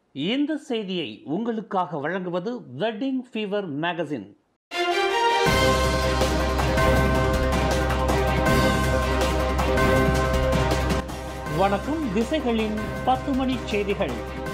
இந்த செய்தியை உங்களுக்காக வழங்குவது வெட்டிங் ஃபீவர் மேகசின் வணக்கம் திசைகளின் பத்து மணி செய்திகள்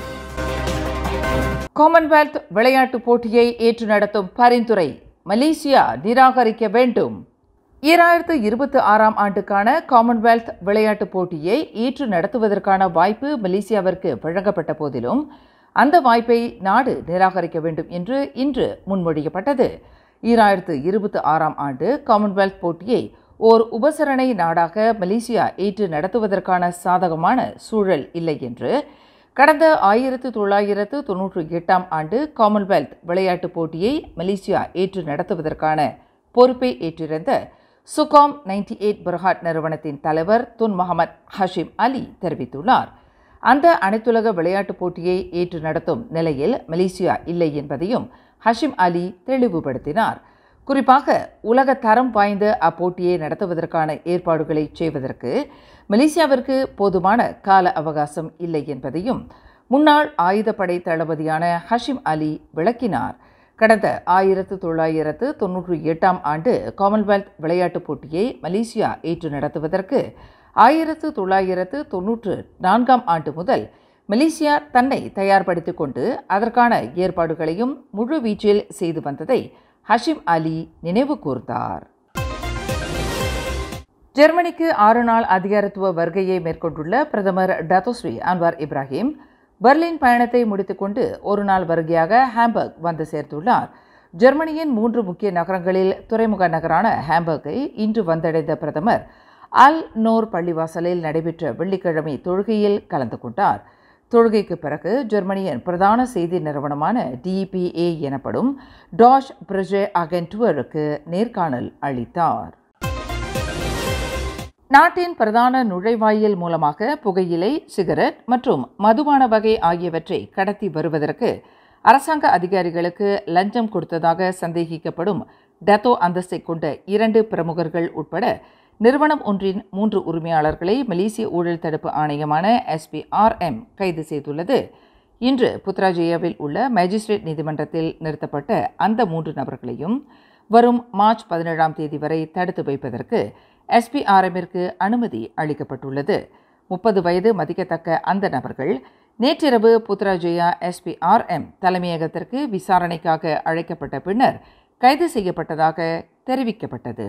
காமன்வெல்த் விளையாட்டுப் போட்டியை ஏற்று நடத்தும் பரிந்துரை மலேசியா நிராகரிக்க வேண்டும் ஈராயிரத்து இருபத்தி ஆறாம் ஆண்டுக்கான காமன்வெல்த் விளையாட்டுப் போட்டியை ஏற்று நடத்துவதற்கான வாய்ப்பு மலேசியாவிற்கு வழங்கப்பட்ட போதிலும் அந்த வாய்ப்பை நாடு நிராகரிக்க வேண்டும் என்று இன்று முன்மொழியப்பட்டது ஈராயிரத்து இருபத்தி ஆறாம் ஆண்டு காமன்வெல்த் போட்டியை ஓர் உபசரணை நாடாக மலேசியா ஏற்று நடத்துவதற்கான சாதகமான சூழல் இல்லை என்று கடந்த ஆயிரத்து தொள்ளாயிரத்து தொன்னூற்றி எட்டாம் ஆண்டு காமன்வெல்த் விளையாட்டுப் போட்டியை மலேசியா ஏற்று நடத்துவதற்கான பொறுப்பை ஏற்றிருந்த சுகாம் நைன்டி எயிட் பர்ஹாட் நிறுவனத்தின் தலைவர் துன் முகமது ஹஷிம் அலி தெரிவித்துள்ளார் அந்த அனைத்துலக விளையாட்டுப் போட்டியை ஏற்று நடத்தும் நிலையில் மலேசியா இல்லை என்பதையும் ஹஷிம் அலி தெளிவுபடுத்தினார் குறிப்பாக உலக தரம் வாய்ந்த அப்போட்டியை நடத்துவதற்கான ஏற்பாடுகளை செய்வதற்கு மலேசியாவிற்கு போதுமான கால அவகாசம் இல்லை என்பதையும் முன்னாள் ஆயுதப்படை தளபதியான ஹஷிம் அலி விளக்கினார் கடந்த ஆயிரத்து தொள்ளாயிரத்து தொன்னூற்றி எட்டாம் ஆண்டு காமன்வெல்த் விளையாட்டுப் போட்டியை மலேசியா ஏற்று நடத்துவதற்கு ஆயிரத்து தொள்ளாயிரத்து தொன்னூற்று நான்காம் ஆண்டு முதல் மலேசியா தன்னை தயார்படுத்திக் கொண்டு அதற்கான ஏற்பாடுகளையும் முழு வீச்சில் செய்து வந்ததை ஹஷிம் அலி நினைவு கூர்ந்தார் ஜெர்மனிக்கு ஆறு நாள் அதிகாரத்துவ வருகையை மேற்கொண்டுள்ள பிரதமர் டத்தோஸ்ரீ அன்வார் இப்ராஹிம் பெர்லின் பயணத்தை முடித்துக்கொண்டு ஒரு நாள் வருகையாக ஹாம்பர்க் வந்து சேர்த்துள்ளார் ஜெர்மனியின் மூன்று முக்கிய நகரங்களில் துறைமுக நகரான ஹாம்பர்க்கை இன்று வந்தடைந்த பிரதமர் அல் நோர் பள்ளிவாசலில் நடைபெற்ற வெள்ளிக்கிழமை தொழுகையில் கலந்து கொண்டார் தொழுகைக்கு பிறகு ஜெர்மனியின் பிரதான செய்தி நிறுவனமான டிபிஏ எனப்படும் டாஷ் பிரிஜே அகென்டுவருக்கு நேர்காணல் அளித்தார் நாட்டின் பிரதான நுழைவாயில் மூலமாக புகையிலை சிகரெட் மற்றும் மதுபான வகை ஆகியவற்றை கடத்தி வருவதற்கு அரசாங்க அதிகாரிகளுக்கு லஞ்சம் கொடுத்ததாக சந்தேகிக்கப்படும் டத்தோ அந்தஸ்தை கொண்ட இரண்டு பிரமுகர்கள் உட்பட நிறுவனம் ஒன்றின் மூன்று உரிமையாளர்களை மலேசிய ஊழல் தடுப்பு ஆணையமான எஸ்பிஆர்எம் கைது செய்துள்ளது இன்று புத்ராஜயாவில் உள்ள மேஜிஸ்ட்ரேட் நீதிமன்றத்தில் நிறுத்தப்பட்ட அந்த மூன்று நபர்களையும் வரும் மார்ச் பதினேழாம் தேதி வரை தடுத்து வைப்பதற்கு எஸ்பிஆர்எம்மிற்கு அனுமதி அளிக்கப்பட்டுள்ளது முப்பது வயது மதிக்கத்தக்க அந்த நபர்கள் நேற்றிரவு புத்ராஜயா எஸ்பிஆர்எம் தலைமையகத்திற்கு விசாரணைக்காக அழைக்கப்பட்ட பின்னர் கைது செய்யப்பட்டதாக தெரிவிக்கப்பட்டது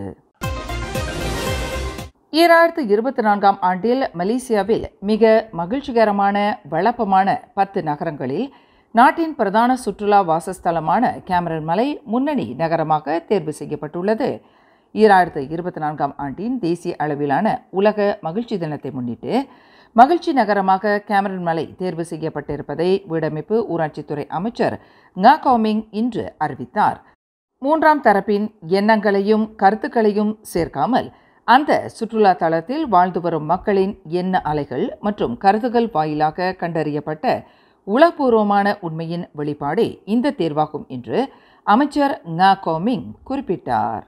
ஈராயிரத்து இருபத்தி நான்காம் ஆண்டில் மலேசியாவில் மிக மகிழ்ச்சிகரமான வளப்பமான பத்து நகரங்களில் நாட்டின் பிரதான சுற்றுலா வாசஸ்தலமான கேமரன் மலை முன்னணி நகரமாக தேர்வு செய்யப்பட்டுள்ளது ஈராயிரத்து இருபத்தி நான்காம் ஆண்டின் தேசிய அளவிலான உலக மகிழ்ச்சி தினத்தை முன்னிட்டு மகிழ்ச்சி நகரமாக கேமரன் மலை தேர்வு செய்யப்பட்டிருப்பதை வீடமைப்பு ஊராட்சித்துறை அமைச்சர் ngா கௌமிங் இன்று அறிவித்தார் மூன்றாம் தரப்பின் எண்ணங்களையும் கருத்துக்களையும் சேர்க்காமல் அந்த சுற்றுலா தளத்தில் வாழ்ந்து வரும் மக்களின் எண்ண அலைகள் மற்றும் கருத்துகள் வாயிலாக கண்டறியப்பட்ட உளப்பூர்வமான உண்மையின் வெளிப்பாடே இந்த தேர்வாகும் என்று அமைச்சர் ngா கோமிங் குறிப்பிட்டார்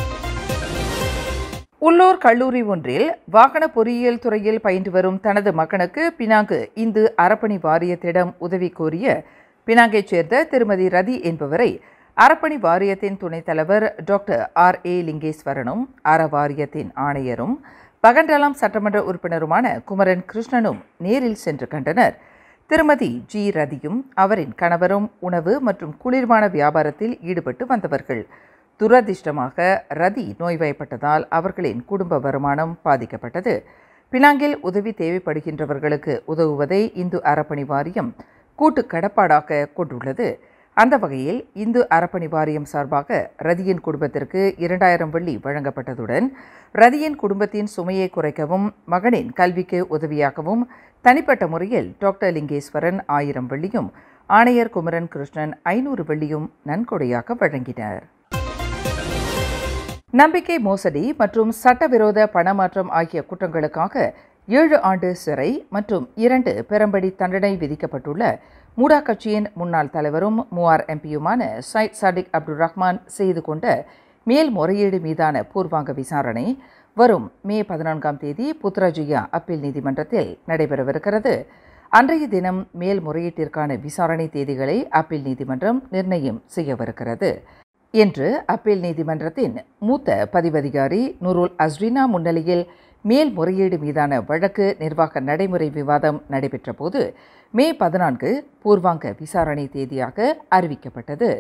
உள்ளூர் கல்லூரி ஒன்றில் வாகன பொறியியல் துறையில் பயின்று வரும் தனது மகனுக்கு பினாங்கு இந்து அறப்பணி வாரியத்திடம் உதவி கோரிய பினாங்கைச் சேர்ந்த திருமதி ரதி என்பவரை அறப்பணி வாரியத்தின் துணைத் தலைவர் டாக்டர் ஆர் ஏ லிங்கேஸ்வரனும் அற வாரியத்தின் ஆணையரும் பகண்டலம் சட்டமன்ற உறுப்பினருமான குமரன் கிருஷ்ணனும் நேரில் சென்று கண்டனர் திருமதி ஜி ரதியும் அவரின் கணவரும் உணவு மற்றும் குளிர்பான வியாபாரத்தில் ஈடுபட்டு வந்தவர்கள் துரதிர்ஷ்டமாக ரதி நோய்வாய்ப்பட்டதால் அவர்களின் குடும்ப வருமானம் பாதிக்கப்பட்டது பினாங்கில் உதவி தேவைப்படுகின்றவர்களுக்கு உதவுவதை இந்து அறப்பணி வாரியம் கூட்டு கடப்பாடாக கொண்டுள்ளது அந்த வகையில் இந்து அறப்பணி வாரியம் சார்பாக ரதியின் குடும்பத்திற்கு இரண்டாயிரம் வெள்ளி வழங்கப்பட்டதுடன் ரதியின் குடும்பத்தின் சுமையை குறைக்கவும் மகனின் கல்விக்கு உதவியாகவும் தனிப்பட்ட முறையில் டாக்டர் லிங்கேஸ்வரன் ஆயிரம் வெள்ளியும் ஆணையர் குமரன் கிருஷ்ணன் ஐநூறு வெள்ளியும் நன்கொடையாக வழங்கினர் நம்பிக்கை மோசடி மற்றும் சட்டவிரோத பணமாற்றம் ஆகிய குற்றங்களுக்காக ஏழு ஆண்டு சிறை மற்றும் இரண்டு பெரம்படி தண்டனை விதிக்கப்பட்டுள்ள மூடா கட்சியின் முன்னாள் தலைவரும் மூவார் எம்பியுமான சைட் சாடிக் அப்துல் ரஹ்மான் செய்து கொண்ட மேல்முறையீடு மீதான பூர்வாங்க விசாரணை வரும் மே பதினான்காம் தேதி புத்ராஜியா அப்பீல் நீதிமன்றத்தில் நடைபெறவிருக்கிறது அன்றைய தினம் மேல்முறையீட்டிற்கான விசாரணை தேதிகளை அப்பீல் நீதிமன்றம் நிர்ணயம் செய்யவிருக்கிறது இன்று அப்பீல் நீதிமன்றத்தின் மூத்த பதிவதிகாரி நுருல் அஸ்ரினா முன்னிலையில் மேல்முறையீடு மீதான வழக்கு நிர்வாக நடைமுறை விவாதம் நடைபெற்றபோது மே பதினான்கு பூர்வாங்க விசாரணை தேதியாக அறிவிக்கப்பட்டது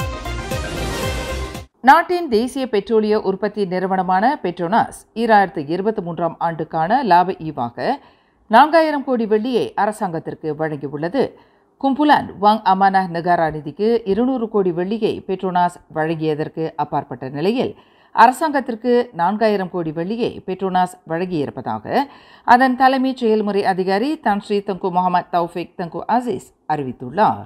நாட்டின் தேசிய பெட்ரோலிய உற்பத்தி நிறுவனமான பெட்ரோனாஸ் ஈராயிரத்து இருபத்தி மூன்றாம் ஆண்டுக்கான லாப ஈவாக நான்காயிரம் கோடி வெள்ளியை அரசாங்கத்திற்கு வழங்கியுள்ளது கும்புலான் வாங் அமானா நகாரா நிதிக்கு இருநூறு கோடி வெள்ளியை பெட்ரோனாஸ் வழங்கியதற்கு அப்பாற்பட்ட நிலையில் அரசாங்கத்திற்கு நான்காயிரம் கோடி வெள்ளியை பெட்ரோனாஸ் வழங்கியிருப்பதாக அதன் தலைமைச் செயல்முறை அதிகாரி தன்ஸ்ரீ தங்கு முகமது தௌஃபிக் தங்கு அசீஸ் அறிவித்துள்ளார்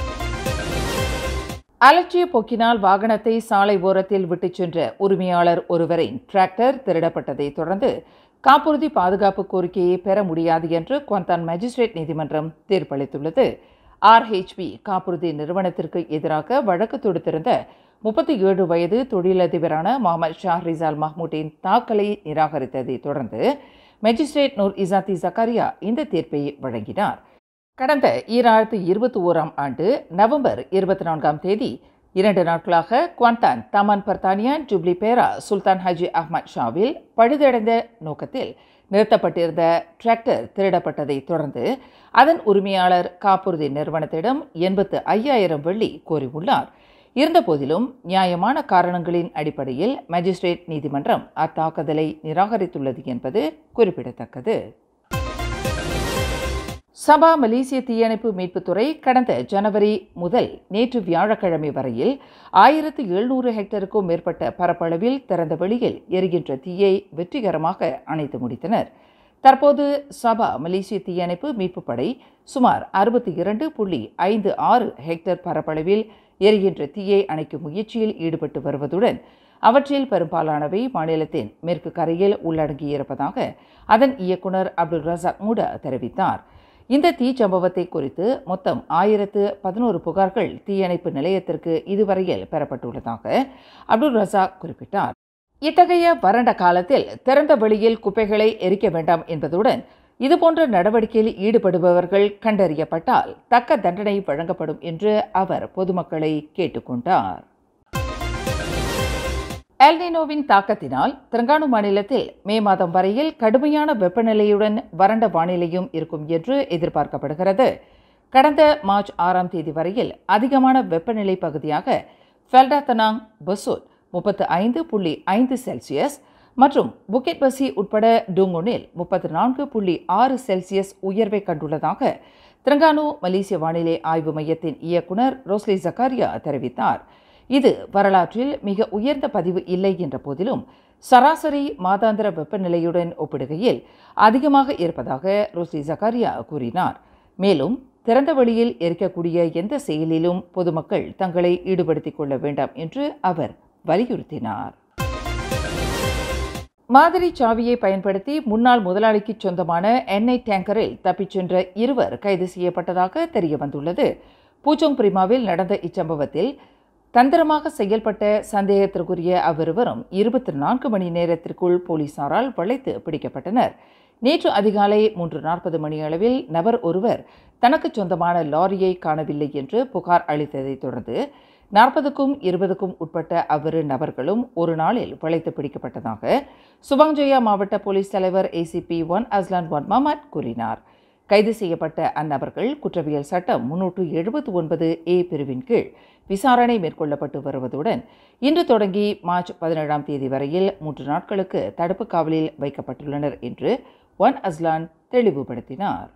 அலட்சிய போக்கினால் வாகனத்தை சாலை ஓரத்தில் விட்டுச் சென்ற உரிமையாளர் ஒருவரின் டிராக்டர் திருடப்பட்டதை தொடர்ந்து காப்புறுதி பாதுகாப்பு கோரிக்கையை பெற முடியாது என்று குவாந்தான் மேஜிஸ்ட்ரேட் நீதிமன்றம் தீர்ப்பளித்துள்ளது ஆர்ஹெச்பி காப்புறுதி நிறுவனத்திற்கு எதிராக வழக்கு தொடுத்திருந்த முப்பத்தி ஏழு வயது தொழிலதிபரான முகமது ஷா ரிசால் மஹ்மூட்டின் தாக்கலை நிராகரித்ததை தொடர்ந்து மேஜிஸ்ட்ரேட் நூர் இசாத்தி ஜக்காரியா இந்த தீர்ப்பை வழங்கினார் கடந்த ஈராயிரத்து இருபத்தி ஓராம் ஆண்டு நவம்பர் இருபத்தி நான்காம் தேதி இரண்டு நாட்களாக குவாந்தான் தமான் பர்தானியான் ஜூப்ளி பேரா சுல்தான் ஹஜி அஹ்மத் ஷாவில் பழுதடைந்த நோக்கத்தில் நிறுத்தப்பட்டிருந்த டிராக்டர் திருடப்பட்டதை தொடர்ந்து அதன் உரிமையாளர் காப்புறுதி நிறுவனத்திடம் எண்பத்து ஐயாயிரம் வெள்ளி கோரியுள்ளார் இருந்தபோதிலும் நியாயமான காரணங்களின் அடிப்படையில் மேஜிஸ்ட்ரேட் நீதிமன்றம் அத்தாக்குதலை நிராகரித்துள்ளது என்பது குறிப்பிடத்தக்கது சபா மலேசிய தீயணைப்பு மீட்புத்துறை கடந்த ஜனவரி முதல் நேற்று வியாழக்கிழமை வரையில் ஆயிரத்து எழுநூறு ஹெக்டருக்கும் மேற்பட்ட பரப்பளவில் திறந்த வெளியில் எரிகின்ற தீயை வெற்றிகரமாக அணைத்து முடித்தனர் தற்போது சபா மலேசிய தீயணைப்பு மீட்புப் படை சுமார் அறுபத்தி இரண்டு புள்ளி ஐந்து ஆறு ஹெக்டேர் பரப்பளவில் எரிகின்ற தீயை அணைக்கும் முயற்சியில் ஈடுபட்டு வருவதுடன் அவற்றில் பெரும்பாலானவை மாநிலத்தின் மேற்கு கரையில் உள்ளடங்கியிருப்பதாக அதன் இயக்குனர் அப்துல் ரசாக் மூடா தெரிவித்தார் இந்த தீ சம்பவத்தை குறித்து மொத்தம் ஆயிரத்து பதினோரு புகார்கள் தீயணைப்பு நிலையத்திற்கு இதுவரையில் பெறப்பட்டுள்ளதாக அப்துல் ரசாக் குறிப்பிட்டார் இத்தகைய வறண்ட காலத்தில் திறந்த வெளியில் குப்பைகளை எரிக்க வேண்டாம் என்பதுடன் இதுபோன்ற நடவடிக்கையில் ஈடுபடுபவர்கள் கண்டறியப்பட்டால் தக்க தண்டனை வழங்கப்படும் என்று அவர் பொதுமக்களை கேட்டுக்கொண்டார் எல்னினோவின் தாக்கத்தினால் தெலங்கானா மாநிலத்தில் மே மாதம் வரையில் கடுமையான வெப்பநிலையுடன் வறண்ட வானிலையும் இருக்கும் என்று எதிர்பார்க்கப்படுகிறது கடந்த மார்ச் ஆறாம் தேதி வரையில் அதிகமான வெப்பநிலை பகுதியாக ஃபெல்டாத்தனாங் பசூட் முப்பத்து ஐந்து புள்ளி ஐந்து செல்சியஸ் மற்றும் புக்கெட் பசி உட்பட டுங்குனில் முப்பத்து நான்கு புள்ளி ஆறு செல்சியஸ் உயர்வை கண்டுள்ளதாக திரங்கானு மலேசிய வானிலை ஆய்வு மையத்தின் இயக்குனர் ரோஸ்லி ஜக்காரியா தெரிவித்தார் இது வரலாற்றில் மிக உயர்ந்த பதிவு இல்லை என்ற போதிலும் சராசரி மாதாந்திர வெப்பநிலையுடன் ஒப்பிடுகையில் அதிகமாக இருப்பதாக ரோஸ்லி ஜக்காரியா கூறினார் மேலும் திறந்த வெளியில் எரிக்கக்கூடிய எந்த செயலிலும் பொதுமக்கள் தங்களை ஈடுபடுத்திக் கொள்ள வேண்டாம் என்று அவர் வலியுறுத்தினார் மாதிரி சாவியை பயன்படுத்தி முன்னாள் முதலாளிக்கு சொந்தமான எண்ணெய் டேங்கரில் தப்பிச் சென்ற இருவர் கைது செய்யப்பட்டதாக தெரிய வந்துள்ளது பூச்சோங் பிரிமாவில் நடந்த இச்சம்பவத்தில் தந்திரமாக செயல்பட்ட சந்தேகத்திற்குரிய அவ்விருவரும் இருபத்தி நான்கு மணி நேரத்திற்குள் போலீசாரால் வளைத்து பிடிக்கப்பட்டனர் நேற்று அதிகாலை மூன்று நாற்பது மணி அளவில் நபர் ஒருவர் தனக்கு சொந்தமான லாரியை காணவில்லை என்று புகார் அளித்ததைத் தொடர்ந்து நாற்பதுக்கும் இருபதுக்கும் உட்பட்ட அவ்விரு நபர்களும் ஒரு நாளில் வளைத்து பிடிக்கப்பட்டதாக சுபாங்ஜயா மாவட்ட போலீஸ் தலைவர் ACP Wan Azlan Wan Mamat கூறினார் கைது செய்யப்பட்ட அந்நபர்கள் குற்றவியல் சட்டம் முன்னூற்று எழுபத்து ஒன்பது ஏ பிரிவின் கீழ் விசாரணை மேற்கொள்ளப்பட்டு வருவதுடன் இன்று தொடங்கி மார்ச் பதினேழாம் தேதி வரையில் மூன்று நாட்களுக்கு தடுப்பு காவலில் வைக்கப்பட்டுள்ளனர் என்று ஒன் அஸ்லான் தெளிவுபடுத்தினார்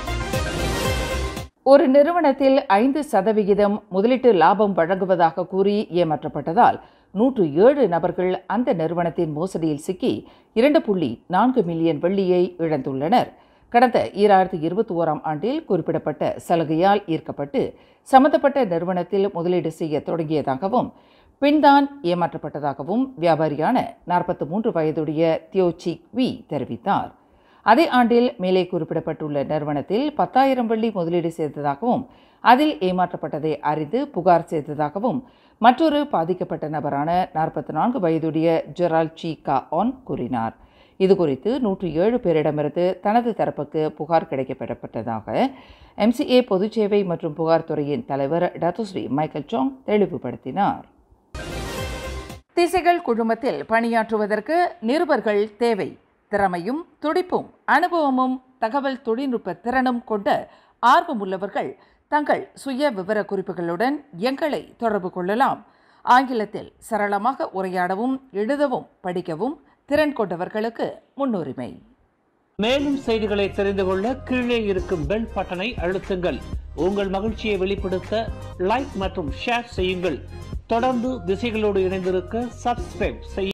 ஒரு நிறுவனத்தில் ஐந்து சதவிகிதம் முதலீட்டு லாபம் வழங்குவதாக கூறி ஏமாற்றப்பட்டதால் நூற்று ஏழு நபர்கள் அந்த நிறுவனத்தின் மோசடியில் சிக்கி இரண்டு புள்ளி நான்கு மில்லியன் வெள்ளியை இழந்துள்ளனர் கடந்த ஈராயிரத்தி இருபத்தி ஓராம் ஆண்டில் குறிப்பிடப்பட்ட சலுகையால் ஈர்க்கப்பட்டு சம்பந்தப்பட்ட நிறுவனத்தில் முதலீடு செய்ய தொடங்கியதாகவும் பின்தான் ஏமாற்றப்பட்டதாகவும் வியாபாரியான நாற்பத்தி மூன்று வயதுடைய தியோச்சி வி தெரிவித்தார் அதே ஆண்டில் மேலே குறிப்பிடப்பட்டுள்ள நிறுவனத்தில் பத்தாயிரம் வெள்ளி முதலீடு செய்ததாகவும் அதில் ஏமாற்றப்பட்டதை அறிந்து புகார் செய்ததாகவும் மற்றொரு பாதிக்கப்பட்ட நபரான நாற்பத்தி நான்கு வயதுடைய ஜெரால் சி கா ஆன் கூறினார் இதுகுறித்து நூற்றி ஏழு பேரிடமிருந்து தனது தரப்புக்கு புகார் கிடைக்கப்பெறப்பட்டதாக எம்சிஏ பொதுச்சேவை மற்றும் புகார் துறையின் தலைவர் டத்துஸ்ரீ மைக்கேல் சாங் தெளிவுபடுத்தினார் திசைகள் குழுமத்தில் பணியாற்றுவதற்கு நிருபர்கள் தேவை திறமையும் துடிப்பும் அனுபவமும் தகவல் தொழில்நுட்ப திறனும் கொண்ட ஆர்வமுள்ளவர்கள் தங்கள் சுய விவர குறிப்புகளுடன் எங்களை தொடர்பு கொள்ளலாம் ஆங்கிலத்தில் சரளமாக உரையாடவும் எழுதவும் படிக்கவும் திறன் கொண்டவர்களுக்கு முன்னுரிமை மேலும் செய்திகளை தெரிந்து கொள்ள கீழே இருக்கும் பெல் பட்டனை அழுத்துங்கள் உங்கள் மகிழ்ச்சியை வெளிப்படுத்த லைக் மற்றும் ஷேர் செய்யுங்கள் தொடர்ந்து திசைகளோடு இணைந்திருக்க சப்ஸ்கிரைப் செய்ய